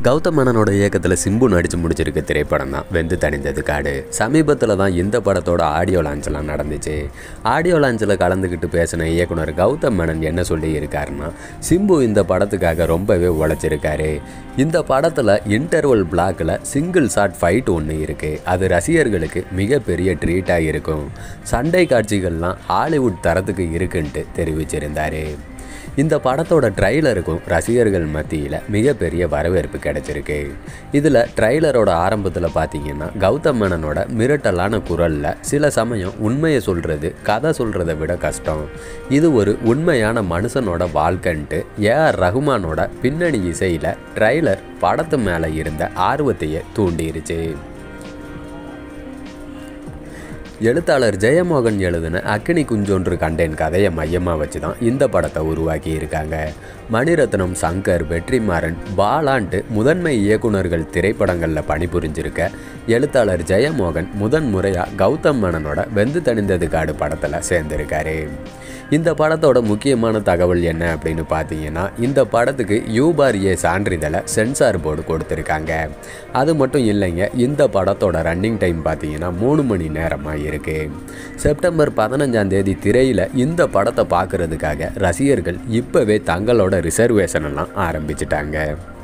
கௌதம் மேனனோட இயக்கத்தில் சிம்பு நடித்து முடிச்சிருக்க திரைப்படம் தான் வெந்து தணிந்தது காடு சமீபத்தில் தான் இந்த படத்தோட ஆடியோ லான்ச்லாம் நடந்துச்சு ஆடியோ லான்ச்சில் கலந்துக்கிட்டு பேசின இயக்குனர் கௌதம் மேனன் என்ன சொல்லி இருக்காருன்னா சிம்பு இந்த படத்துக்காக ரொம்பவே உழைச்சிருக்காரு இந்த படத்தில் இன்டர்வல் பிளாக்கில் சிங்கிள் ஷாட் ஃபைட் ஒன்று இருக்குது அது ரசிகர்களுக்கு மிகப்பெரிய ட்ரீட்டாக இருக்கும் சண்டை காட்சிகள்லாம் ஹாலிவுட் தரத்துக்கு இருக்குன்ட்டு தெரிவிச்சிருந்தாரு இந்த படத்தோட ட்ரைலருக்கும் ரசிகர்கள் மத்தியில் மிகப்பெரிய வரவேற்பு கிடைச்சிருக்கு இதில் ட்ரைலரோட ஆரம்பத்தில் பார்த்தீங்கன்னா கௌதம் மேனனோட மிரட்டலான குரலில் சில சமயம் உண்மையை சொல்கிறது கதை சொல்கிறத விட கஷ்டம் இது ஒரு உண்மையான மனுஷனோட வாழ்க்கைன்ட்டு ஏஆர் ரகுமானோட பின்னணி இசையில் ட்ரைலர் படத்து மேலே இருந்த ஆர்வத்தையே தூண்டிருச்சு எழுத்தாளர் ஜெயமோகன் எழுதின அக்கினி குஞ்சொன்று கண்டேன் கதையை மையமாக வச்சு தான் இந்த படத்தை உருவாக்கி இருக்காங்க மணிரத்னம் சங்கர் வெற்றிமாறன் பாலான்ட்டு முதன்மை இயக்குனர்கள் திரைப்படங்களில் பணிபுரிஞ்சிருக்க எழுத்தாளர் ஜெயமோகன் முதன் முறையாக கௌதம் மேனனோட வெந்து தணிந்தது காடு படத்தில் சேர்ந்திருக்காரு இந்த படத்தோட முக்கியமான தகவல் என்ன அப்படின்னு பார்த்தீங்கன்னா இந்த படத்துக்கு யூபார் ஏ சான்றிதழை சென்சார் போர்டு கொடுத்துருக்காங்க அது மட்டும் இல்லைங்க இந்த படத்தோட ரன்னிங் டைம் பார்த்தீங்கன்னா மூணு மணி நேரமாக இருக்குது செப்டம்பர் பதினஞ்சாம் தேதி திரையில் இந்த படத்தை பார்க்குறதுக்காக ரசிகர்கள் இப்போவே தங்களோட ரிசர்வேஷன் எல்லாம் ஆரம்பிச்சிட்டாங்க